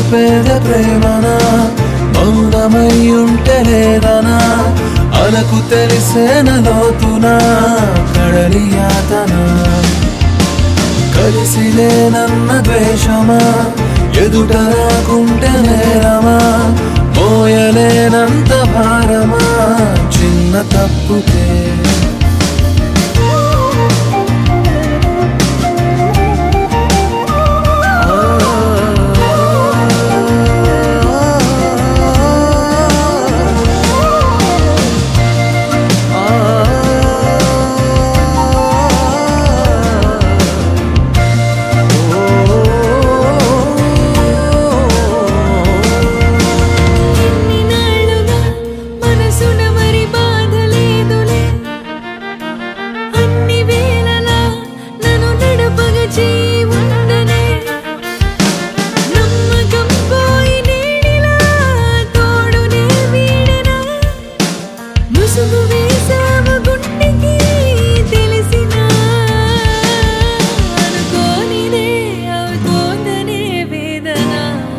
చూపేద ప్రేమనా మౌనమై ఉంటే లేదనా అలకు తెలిసేన లోతునా కడలి యాతన కలిసిలేనన్న ద్వేషమా ఎదుట రాకుంటే నేరమా మోయలేనంత భారమా చిన్న తప్పుకే ఎన్ని నాళ్ళుగా మనసున మరి బాధ లేదులే అన్ని వేళలా నన్ను నడపగ చేయి ఉండనే నమ్మకం పోయి నేడిలా తోడునే వీడనా ముసుగు వేసావు గుండెకి తెలిసినా అనుకోనిదే అవుతోందనే వేదన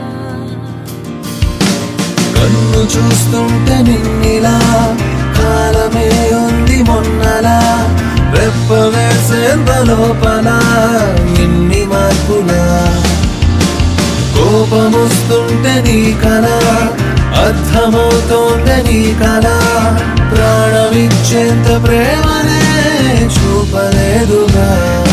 కన్ను చూస్తుంటే నిన్నిలా కాలమే ఉంది మొన్నలా రెప్ప వేసేంత లోపల ఇన్ని మార్పులా కోపమొస్తుంటే నీ కళ అర్థమవుతోంది నీ కళ ప్రాణమిచ్చేంత ప్రేమనే చూపలేదుగా